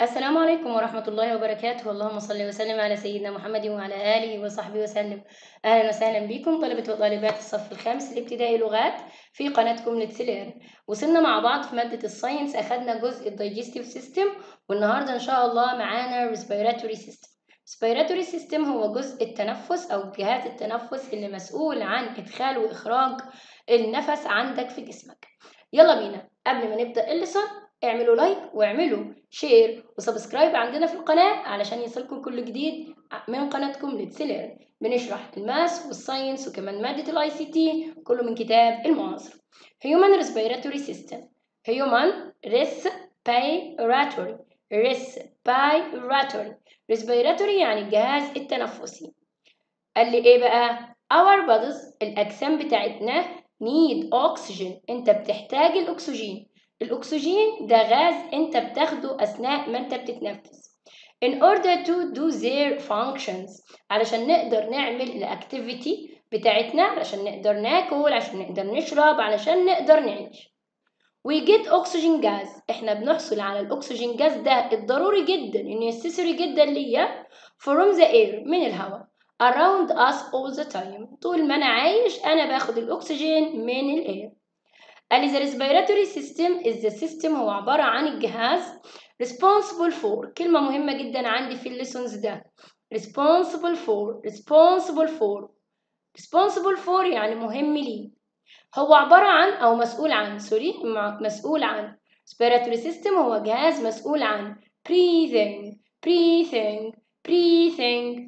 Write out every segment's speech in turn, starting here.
السلام عليكم ورحمة الله وبركاته اللهم صل وسلم على سيدنا محمد وعلى آله وصحبه وسلم أهلا وسهلا بكم طلبة وطالبات الصف الخامس الابتدائي لغات في قناتكم لتسلير وصلنا مع بعض في مادة الساينس أخدنا جزء الدايجستيف سيستم والنهاردة إن شاء الله معانا respiratory system respiratory system هو جزء التنفس أو جهاز التنفس اللي مسؤول عن إدخال وإخراج النفس عندك في جسمك يلا بينا قبل ما نبدأ اللسان اعملوا لايك واعملوا شير وسبسكرايب عندنا في القناة علشان يصلكم كل جديد من قناتكم لتسلير بنشرح الماس والساينس وكمان مادة الاي سي تي كله من كتاب المعاصر Human Respiratory System Human Respiratory Respiratory Respiratory يعني الجهاز التنفسي قال لي ايه بقى our bodies الأجسام بتاعتنا need oxygen انت بتحتاج الأكسجين الأكسجين ده غاز أنت بتاخده أثناء ما أنت بتتنفس in order to do their functions علشان نقدر نعمل الأكتيفيتي بتاعتنا علشان نقدر ناكل عشان نقدر نشرب علشان نقدر نعيش we get oxygen gas احنا بنحصل على الأكسجين جاز ده الضروري جدا necessary جدا ليا from the air من الهواء around us all the time طول ما أنا عايش أنا باخد الأكسجين من الإير قال لي the respiratory system is the system هو عبارة عن الجهاز responsible for كلمة مهمة جدا عندي في الليسونز ده responsible for responsible for responsible for يعني مهم لي هو عبارة عن أو مسؤول عن سوري مسؤول عن respiratory system هو جهاز مسؤول عن breathing breathing breathing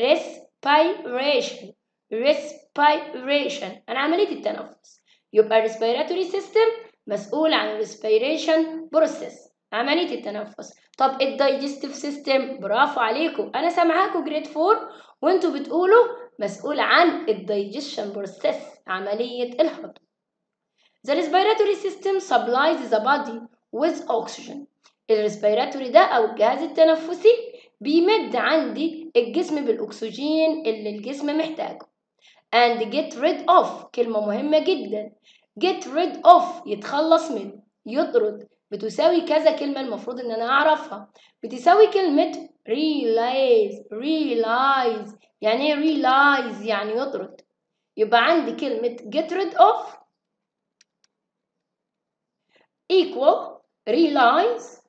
respiration respiration أنا عملية التنفس يبقى respiratory system مسؤول عن respiration process عملية التنفس طب الدايجستيف سيستم برافو عليكم أنا سامعاكم جريد 4 وانتوا بتقولوا مسؤول عن الدايجيشن بروسيس عملية الهضم The respiratory system supplies the body with oxygen الريسبيراتوري ده أو الجهاز التنفسي بيمد عندي الجسم بالأكسجين اللي الجسم محتاجه and get rid of كلمة مهمة جدا get rid of يتخلص من يطرد بتساوي كذا كلمة المفروض إن أنا أعرفها بتساوي كلمة realize realize يعني إيه realize يعني يطرد يبقى عندي كلمة get rid of equal realize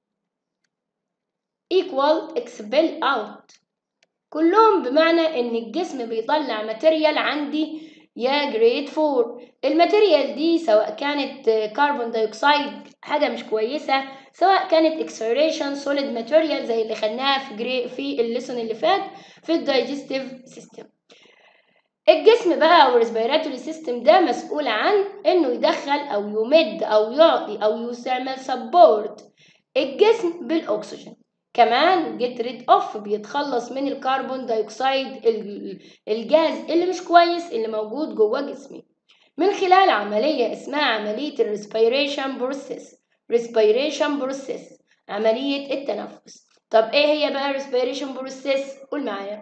equal expel out كلهم بمعنى ان الجسم بيطلع ماتيريال عندي يا جريد 4 الماتيريال دي سواء كانت كربون دايوكسيد حاجة مش كويسة سواء كانت اكسبيريشن سوليد ماتيريال زي اللي خدناها في جري في الليسون اللي فات في الدايجستيف سيستم الجسم بقى او الريسبيراتوري سيستم ده مسؤول عن انه يدخل او يمد او يعطي او يستعمل سبورت الجسم بالاكسجين كمان جيت ريد اوف بيتخلص من الكربون دايوكسيد الجاز اللي مش كويس اللي موجود جوه جسمي من خلال عملية اسمها عملية الريسبيريشن بروسيس ريسبيريشن بروسيس عملية التنفس طب ايه هي بقى الريسبيريشن بروسيس قول معايا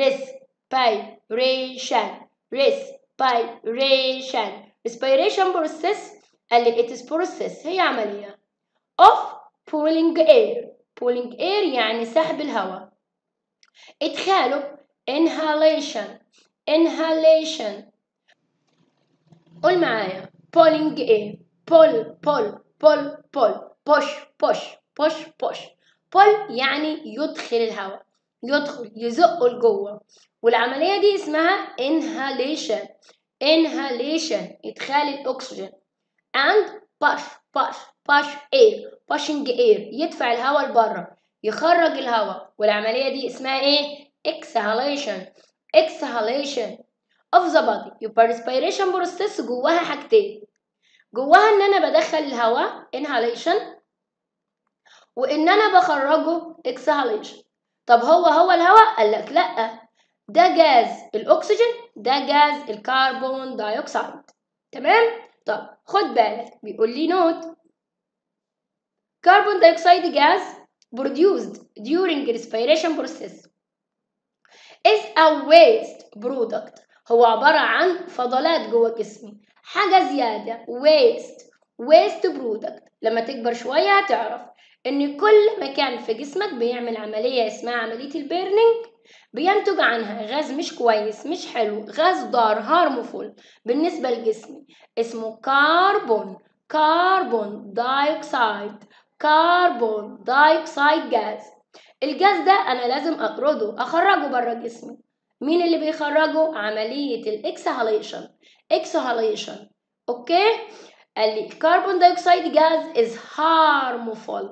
respiration respiration respiration process قال لي it is process هي عملية of pulling air pulling air يعني سحب الهواء ادخاله inhalation inhalation قول معايا pulling air pull pull pull pull push push push push pull يعني يدخل الهواء يدخل يزقه لجوه والعملية دي اسمها inhalation inhalation إدخال الأكسجين and push push push air pushing air يدفع الهواء لبره يخرج الهواء والعملية دي اسمها ايه exhalation exhalation of the body يبقى respiration process جواها حاجتين جواها ان انا بدخل الهواء inhalation وان انا بخرجه exhalation طب هو هو الهواء قال لك لا ده جاز الاكسجين ده جاز الكربون دايوكسيد تمام طب خد بالك بيقول لي نوت carbon dioxide gas produced during respiration process is a waste product هو عبارة عن فضلات جوه جسمي حاجة زيادة waste waste product لما تكبر شوية هتعرف ان كل مكان في جسمك بيعمل عمليه اسمها عمليه البيرنينج بينتج عنها غاز مش كويس مش حلو غاز ضار هارمفول بالنسبه لجسمي اسمه كربون كربون دايوكسيد كربون دايوكسيد جاز الجاز ده انا لازم اطرده اخرجه بره جسمي مين اللي بيخرجه عمليه الاكسهاليشن اكسهاليشن اوكي قال لي الكربون دايوكسيد جاز is harmful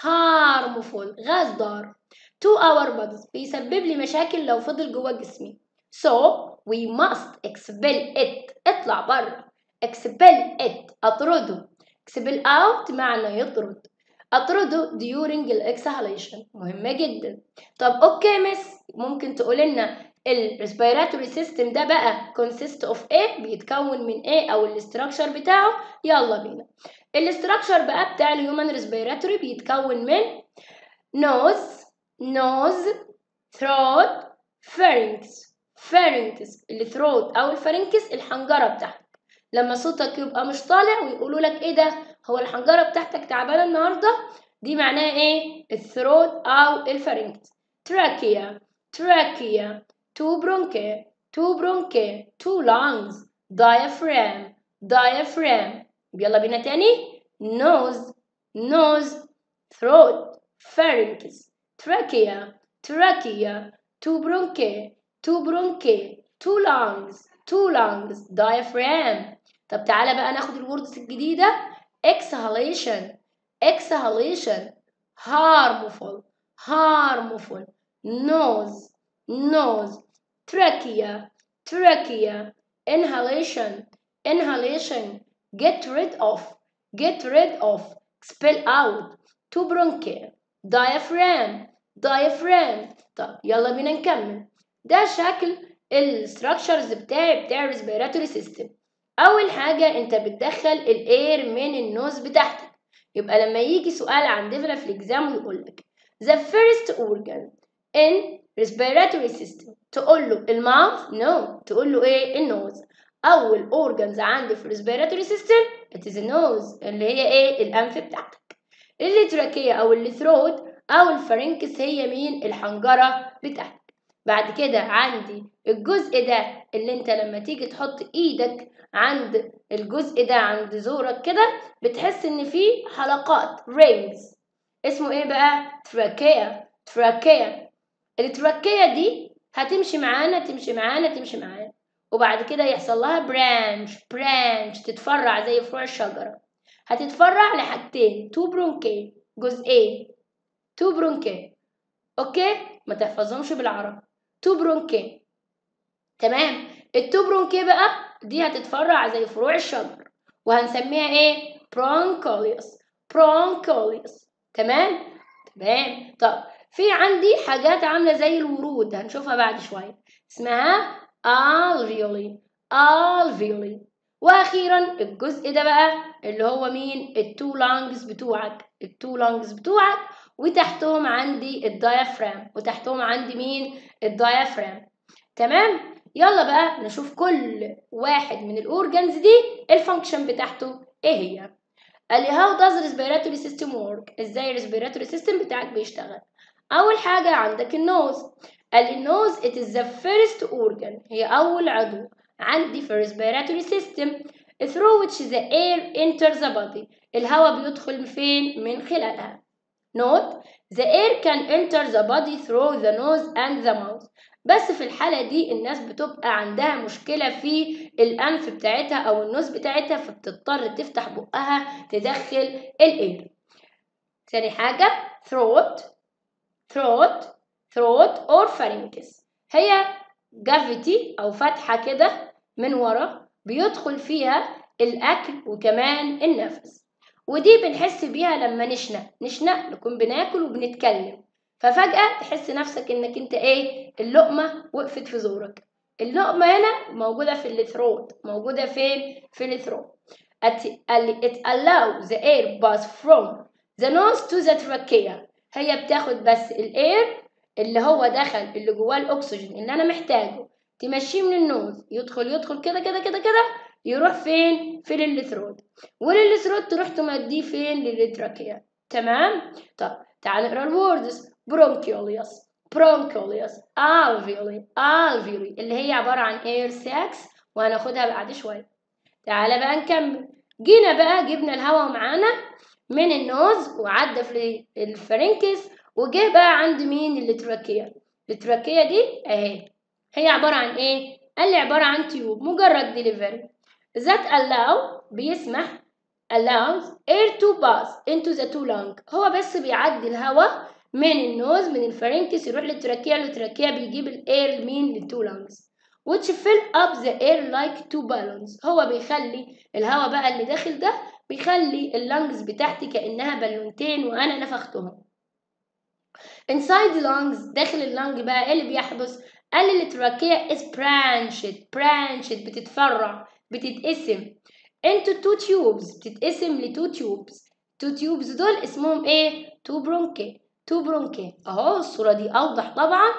harmful غاز ضار to our bodies بيسبب لي مشاكل لو فضل جوه جسمي so we must expel it اطلع بره expel it اطرده expel out معنى يطرد اطرده during الاكسهاليشن مهمة جدا طب اوكي مس ممكن تقول لنا الريسبيراتوري سيستم ده بقى consist of ايه بيتكون من ايه او الاستراكشر بتاعه يلا بينا الاستراكشر بقى بتاع الهيومن ريسبيراتوري بيتكون من nose nose throat pharynx pharynx الثروت او الفارنكس الحنجره بتاعتك لما صوتك يبقى مش طالع ويقولوا لك ايه ده هو الحنجره بتاعتك تعبانه النهارده دي معناها ايه الثروت او الفارنكس trachea trachea two bronchi two bronchi two lungs diaphragm diaphragm يلا بينا تاني nose nose throat pharynx trachea trachea two bronchi two bronchi two lungs two lungs diaphragm طب تعالى بقى ناخد الوردز الجديدة exhalation exhalation harmful harmful nose nose trachea trachea inhalation inhalation get rid of get rid of expel out two bronchi diaphragm diaphragm طب يلا بينا نكمل ده شكل الستراكشرز بتاعي بتاع الريسبيراتوري سيستم اول حاجه انت بتدخل الاير من النوز بتاعتك يبقى لما يجي سؤال عندنا في الاكزام ويقول لك the first organ in respiratory system تقول له الماوث نو no. تقول له ايه النوز اول اورجانز عندي في الريسبيراتوري سيستم it is النوز اللي هي ايه الانف بتاعتك اللي تراكيه او اللي ثروت او الفرنكس هي مين الحنجره بتاعتك بعد كده عندي الجزء ده اللي انت لما تيجي تحط ايدك عند الجزء ده عند زورك كده بتحس ان فيه حلقات رينجز اسمه ايه بقى تراكيا تراكيا التراكيا دي هتمشي معانا تمشي معانا تمشي معانا وبعد كده يحصل لها برانش برانش تتفرع زي فروع الشجرة هتتفرع لحاجتين تو برونكي جزئين تو برونكي اوكي ما تحفظهمش بالعربي تو برونكي تمام التو برونكي بقى دي هتتفرع زي فروع الشجر وهنسميها ايه برونكوليوس برونكوليوس تمام تمام طب في عندي حاجات عامله زي الورود هنشوفها بعد شويه اسمها alveoli alveoli واخيرا الجزء ده بقى اللي هو مين التو لانجز بتوعك التو لانجز بتوعك وتحتهم عندي الدايافرام وتحتهم عندي مين الدايافرام تمام يلا بقى نشوف كل واحد من الاورجنز دي الفانكشن بتاعته ايه هي قال لي how does respiratory system work ازاي الريسبيراتوري سيستم بتاعك بيشتغل اول حاجه عندك النوز قال لي النوز it is the first organ هي اول عضو عندي في الريسبيراتوري سيستم through which the air enters the body الهواء بيدخل فين من خلالها Note, the air can enter the body through the nose and the mouth. بس في الحالة دي الناس بتبقى عندها مشكلة في الأنف بتاعتها أو النوز بتاعتها فبتضطر تفتح بقها تدخل الاير. تاني حاجة throat throat throat or pharynx هي جافيتي أو فتحة كده من ورا بيدخل فيها الأكل وكمان النفس. ودي بنحس بيها لما نشنق نشنق نكون بناكل وبنتكلم ففجأة تحس نفسك انك انت ايه اللقمة وقفت في زورك اللقمة هنا موجودة في الثروت موجودة فين في الثروت it allows the air pass from the nose to the trachea هي بتاخد بس الاير اللي هو دخل اللي جواه الاكسجين اللي انا محتاجه تمشيه من النوز يدخل يدخل كده كده كده كده يروح فين في للثروت وللثروت تروح تمديه فين للتراكيا تمام طب تعال نقرا الوردز برونكيوليوس برونكيوليوس alveoli alveoli اللي هي عبارة عن air sacs وهناخدها بعد شوية تعالى بقى نكمل جينا بقى جبنا الهواء معانا من النوز وعدى في الفرنكس وجه بقى عند مين التراكية التراكية دي اهي هي عبارة عن ايه قال لي عبارة عن تيوب مجرد ديليفري ذات allow بيسمح allows air to pass into the two lung هو بس بيعدي الهواء من النوز من الفرنكس يروح للتراكية التراكية بيجيب الاير مين للتو لانجز which fill up the air like two balloons هو بيخلي الهواء بقى اللي داخل ده بيخلي اللانجز بتاعتي كأنها بالونتين وأنا نفختهم inside the lungs داخل اللانج بقى ايه اللي بيحدث قال لي التراكية is branched branched بتتفرع بتتقسم into two tubes بتتقسم ل two tubes two tubes دول اسمهم ايه two bronchi two bronchi اهو الصورة دي اوضح طبعا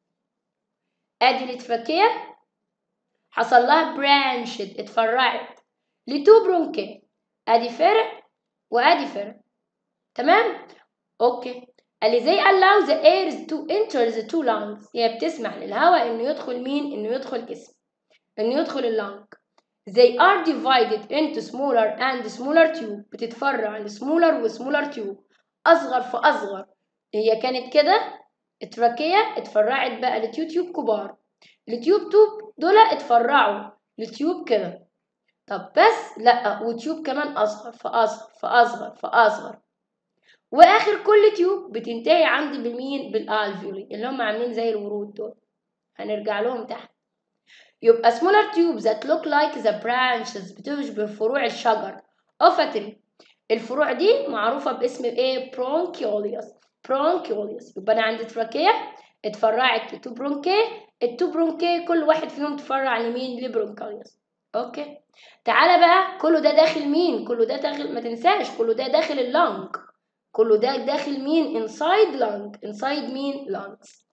ادي التراكية حصل لها branched اتفرعت لتو برونكي ادي فرع وادي فرع تمام اوكي قال لي زي allow the air to enter the two lungs هي بتسمح للهواء انه يدخل مين انه يدخل جسم انه يدخل اللنج they are divided into smaller and smaller tube بتتفرع لسمولر وسمولر تيوب اصغر فاصغر هي كانت كده التراكية اتفرعت بقى لتيو تيوب كبار التيوب توب دول اتفرعوا لتيوب كده طب بس لا وتيوب كمان اصغر فاصغر فاصغر فاصغر واخر كل تيوب بتنتهي عندي بمين بالالفيولي اللي هم عاملين زي الورود دول هنرجع لهم تحت يبقى smaller tubes that look like the branches بتشبه فروع الشجر of a tree الفروع دي معروفة باسم ايه bronchioles bronchioles يبقى انا عندي تراكية اتفرعت لتو برونكي التو برونكي كل واحد فيهم تفرع لمين لبرونكيوليوس اوكي تعالى بقى كله ده داخل مين كله ده داخل ما تنساش كله ده داخل اللنج كله ده داخل مين inside lung inside مين lungs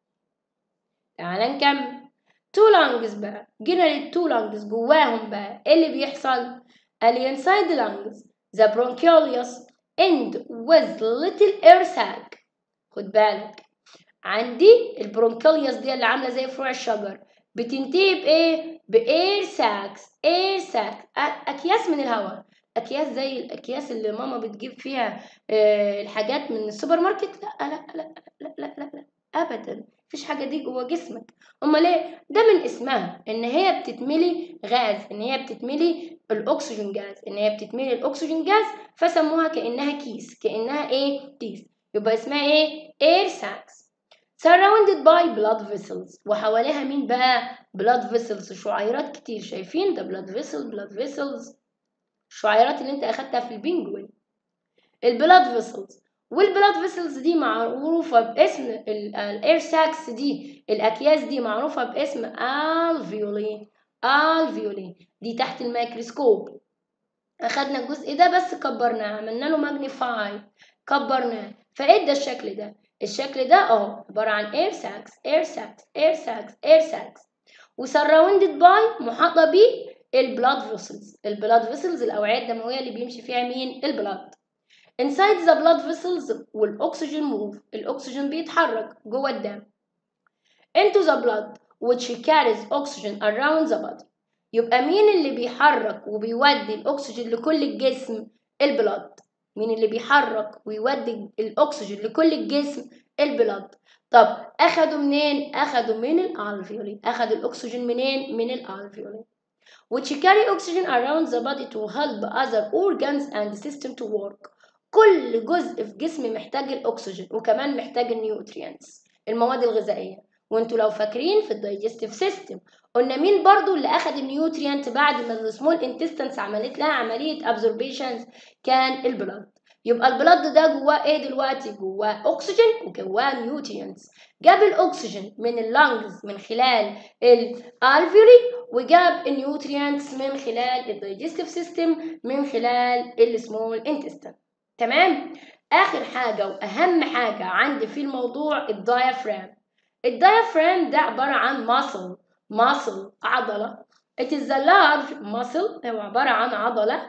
تعالى نكمل تو lungs بقى جينا للتو lungs جواهم بقى ايه اللي بيحصل قال لي inside the lungs the bronchioles end with little air sac خد بالك عندي البرونكيوليوس دي اللي عامله زي فروع الشجر بتنتهي بايه باير ساكس اير ساكس اكياس من الهواء اكياس زي الاكياس اللي ماما بتجيب فيها آه الحاجات من السوبر ماركت لا لا لا لا لا لا, لا. ابدا مفيش حاجه دي جوه جسمك امال ايه ده من اسمها ان هي بتتملي غاز ان هي بتتملي الاكسجين جاز ان هي بتتملي الاكسجين جاز فسموها كانها كيس كانها ايه كيس يبقى اسمها ايه اير ساكس surrounded by blood vessels وحواليها مين بقى blood vessels شعيرات كتير شايفين ده blood vessel blood vessels الشعيرات اللي انت اخدتها في البنجوين البلاد فيسلز والبلاد فيسلز دي معروفة باسم الاير ساكس دي الاكياس دي معروفة باسم الفيولي الفيولي دي تحت الميكروسكوب اخدنا الجزء ده بس كبرناه عملنا له ماجنيفاي كبرناه فادى الشكل ده الشكل ده اهو عبارة عن اير ساكس اير ساكس اير ساكس اير ساكس وسراوندد باي محاطة بيه البلاد فيسلز البلاد فيسلز الاوعيه الدمويه اللي بيمشي فيها مين البلاد inside the blood vessels والاكسجين موف الاكسجين بيتحرك جوه الدم into the blood which carries oxygen around the body يبقى مين اللي بيحرك وبيودي الاكسجين لكل الجسم البلاد مين اللي بيحرك ويودي الاكسجين لكل الجسم البلاد طب اخدوا منين اخدوا من الالفيولي اخدوا الاكسجين منين من الالفيولي which carry oxygen around the body to help other organs and system to work كل جزء في جسمي محتاج الاكسجين وكمان محتاج النيوترينتس المواد الغذائيه وانتوا لو فاكرين في الدايجستيف سيستم قلنا مين برضو اللي اخد النيوترينت بعد ما السمول انتستنس عملت لها عمليه ابزوربيشنز كان البلد يبقى البلد ده جواه ايه دلوقتي جواه اكسجين وجواه نيوترينتس جاب الاكسجين من اللنجز من خلال الالفيولي وجاب النيوترينتس من خلال الدايجستيف سيستم من خلال السمول انتستين تمام اخر حاجه واهم حاجه عندي في الموضوع الدايافرام الدايافرام ده عباره عن ماسل ماسل عضله it is a large muscle هو عباره عن عضله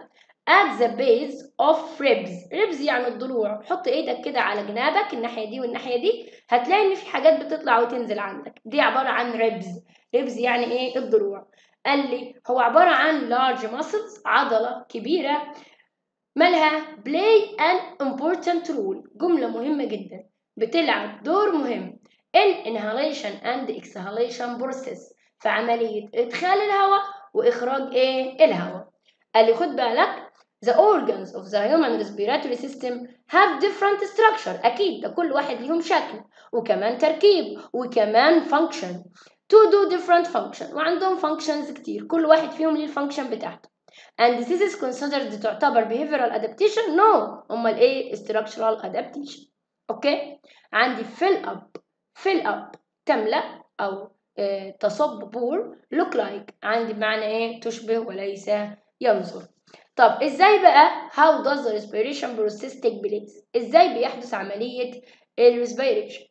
at the base of ribs ribs يعني الضلوع حط ايدك كده على جنابك الناحية دي والناحية دي هتلاقي ان في حاجات بتطلع وتنزل عندك دي عبارة عن ribs ribs يعني ايه الضلوع قال لي هو عبارة عن large muscles عضلة كبيرة مالها play an important role جملة مهمة جدا بتلعب دور مهم in inhalation and exhalation process في عملية إدخال الهواء وإخراج إيه الهواء قال لي خد بالك the organs of the human respiratory system have different structure أكيد ده كل واحد ليهم شكل وكمان تركيب وكمان function to do different function وعندهم functions كتير كل واحد فيهم ليه الفانكشن بتاعته and this is considered تعتبر behavioral adaptation no امال ايه structural adaptation اوكي عندي fill up fill up تملأ او اه تصب بور look like عندي بمعنى ايه تشبه وليس ينظر طب ازاي بقى how does the respiration process take place ازاي بيحدث عملية الريسبيريشن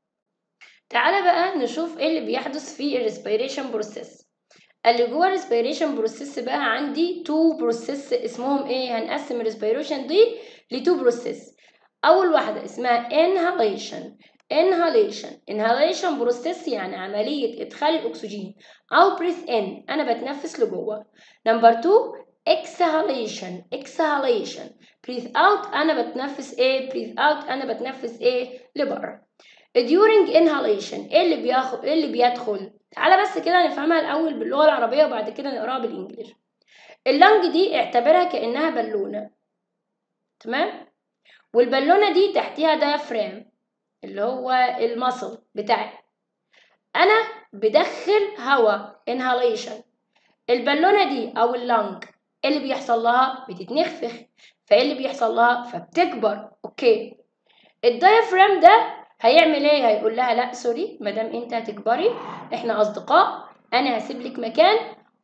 تعالى بقى نشوف ايه اللي بيحدث في الريسبيريشن بروسيس اللي جوه الريسبيريشن بروسيس بقى عندي تو بروسيس اسمهم ايه هنقسم الريسبيريشن دي لتو بروسيس اول واحده اسمها inhalation inhalation inhalation بروسيس يعني عمليه ادخال الاكسجين او breath in انا بتنفس لجوه نمبر 2 exhalation exhalation breathe out انا بتنفس ايه breathe out انا بتنفس ايه لبره during inhalation ايه اللي بياخد ايه اللي بيدخل تعالى بس كده نفهمها الاول باللغه العربيه وبعد كده نقراها بالانجليزي اللنج دي اعتبرها كانها بالونه تمام والبالونه دي تحتيها دايفرام اللي هو المصل بتاعي انا بدخل هواء inhalation البالونه دي او اللنج ايه اللي بيحصل لها بتتنفخ فايه اللي بيحصل لها فبتكبر اوكي الدايفرام ده هيعمل ايه هيقول لها لا سوري مادام انت هتكبري احنا اصدقاء انا هسيب لك مكان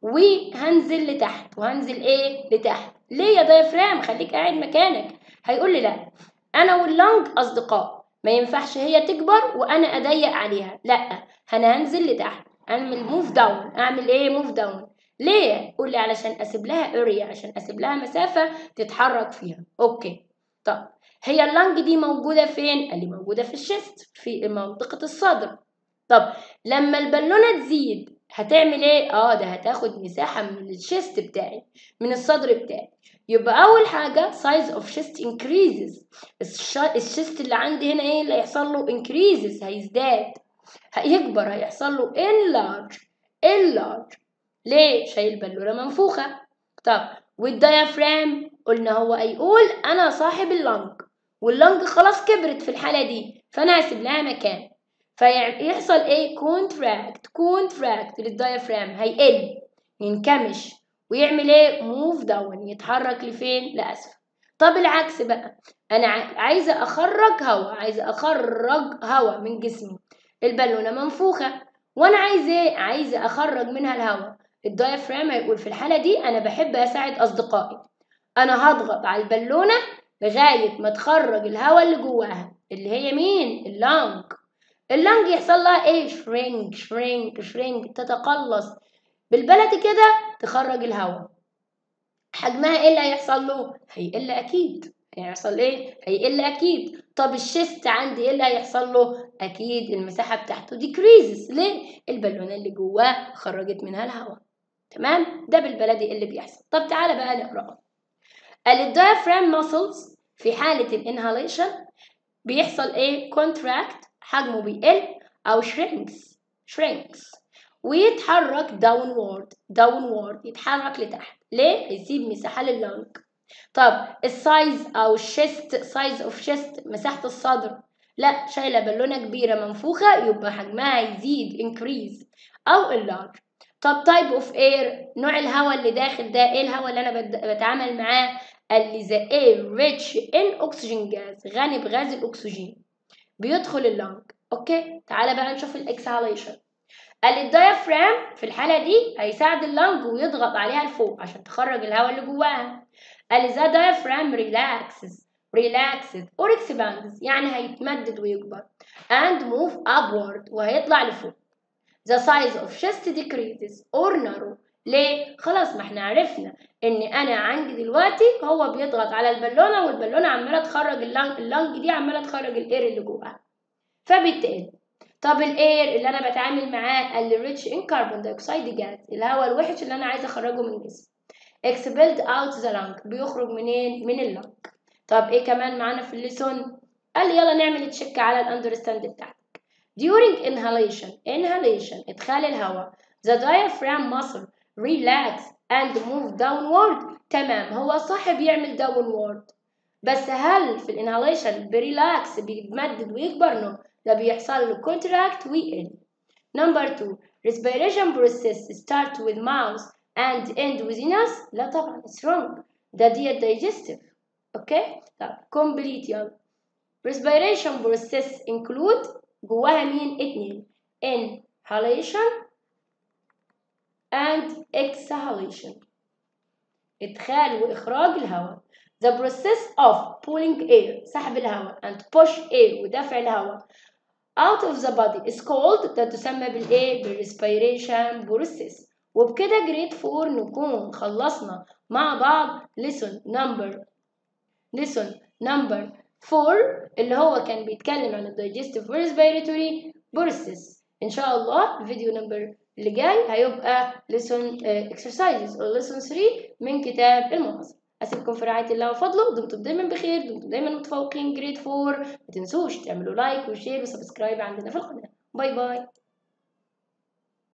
وهنزل لتحت وهنزل ايه لتحت ليه يا دايفرام خليك قاعد مكانك هيقول لي لا انا واللنج اصدقاء ما ينفعش هي تكبر وانا اضيق عليها لا انا هنزل لتحت اعمل موف داون اعمل ايه موف داون ليه قول لي علشان اسيب لها اريا عشان اسيب لها مسافه تتحرك فيها اوكي طب هي اللنج دي موجودة فين؟ قال لي موجودة في الشست في منطقة الصدر طب لما البالونة تزيد هتعمل ايه؟ اه ده هتاخد مساحة من الشست بتاعي من الصدر بتاعي يبقى أول حاجة size of chest increases الشست اللي عندي هنا ايه اللي هيحصل له increases هيزداد هيكبر هيحصل له enlarge enlarge ليه؟ شايل بالونة منفوخة طب والديافرام قلنا هو هيقول أنا صاحب اللنج واللنج خلاص كبرت في الحالة دي فأنا هسيب لها مكان فيحصل ايه كونتراكت كونتراكت للدايفرام هيقل ينكمش ويعمل ايه موف داون يتحرك لفين لأسفل طب العكس بقى انا عايزه اخرج هواء عايزه اخرج هواء من جسمي البالونه منفوخه وانا عايزه ايه عايزه اخرج منها الهواء الدايفرام هيقول في الحاله دي انا بحب اساعد اصدقائي انا هضغط على البالونه لغايه ما تخرج الهواء اللي جواها اللي هي مين اللنج اللنج يحصل لها ايه شرينك شرينك شرينك تتقلص بالبلدي كده تخرج الهواء حجمها ايه اللي هيحصل له هيقل اكيد هيحصل ايه هيقل اكيد طب الشيست عندي ايه اللي هيحصل له اكيد المساحه بتاعته ديكريزز ليه البالونه اللي جواه خرجت منها الهواء تمام ده بالبلدي اللي بيحصل طب تعالى بقى نقرا قال الدايفرام ماسلز في حاله الانهاليشن بيحصل ايه كونتراكت حجمه بيقل او shrinks shrinks ويتحرك downward downward يتحرك لتحت ليه هيسيب مساحه لللنج طب السايز او الشيست سايز اوف شيست مساحه الصدر لا شايله بالونه كبيره منفوخه يبقى حجمها يزيد increase او enlarge طب تايب اوف اير نوع الهواء اللي داخل ده ايه الهواء اللي انا بتعامل معاه قال لي ذا اير ريتش ان اوكسجين جاز غني بغاز الاكسجين بيدخل اللنج اوكي تعالى بقى نشوف الاكسهاليشن قال الدايفرام في الحالة دي هيساعد اللنج ويضغط عليها لفوق عشان تخرج الهواء اللي جواها قال ذا diaphragm relaxes relaxes or expands يعني هيتمدد ويكبر and move upward وهيطلع لفوق the size of chest decreases or narrow ليه خلاص ما احنا عرفنا ان انا عندي دلوقتي هو بيضغط على البالونه والبالونه عماله تخرج اللنج اللنج دي عماله تخرج الاير اللي جواها فبالتالي طب الاير اللي انا بتعامل معاه اللي ريتش ان كربون دايوكسيد جاز الهواء الوحش اللي انا عايزه اخرجه من جسمي expelled out the lung بيخرج منين من اللنج طب ايه كمان معانا في الليسون قال لي يلا نعمل تشيك على الاندرستاند بتاعتك during inhalation inhalation ادخال الهواء the diaphragm muscle relax and move downward تمام هو صح بيعمل downward بس هل في الانهاليشن بريلاكس بيتمدد ويكبر نو ده بيحصل له contract ويقل number two respiration process start with mouth and end with nose لا طبعا it's wrong ده دي digestive اوكي طب complete يلا respiration process include جواها مين اتنين inhalation and exhalation ادخال واخراج الهواء the process of pulling air سحب الهواء and push air ودفع الهواء out of the body is called ده تسمى بالايه بالrespiration process وبكده جريد 4 نكون خلصنا مع بعض lesson number lesson number 4 اللي هو كان بيتكلم عن الدايجستيف respiratory process ان شاء الله الفيديو نمبر اللي جاي هيبقى lesson uh, exercises او lesson 3 من كتاب المنظم اسيبكم في رعايه الله وفضله دمتم دايما بخير دمتم دايما متفوقين جريد 4 ما تنسوش تعملوا لايك وشير وسبسكرايب عندنا في القناه باي باي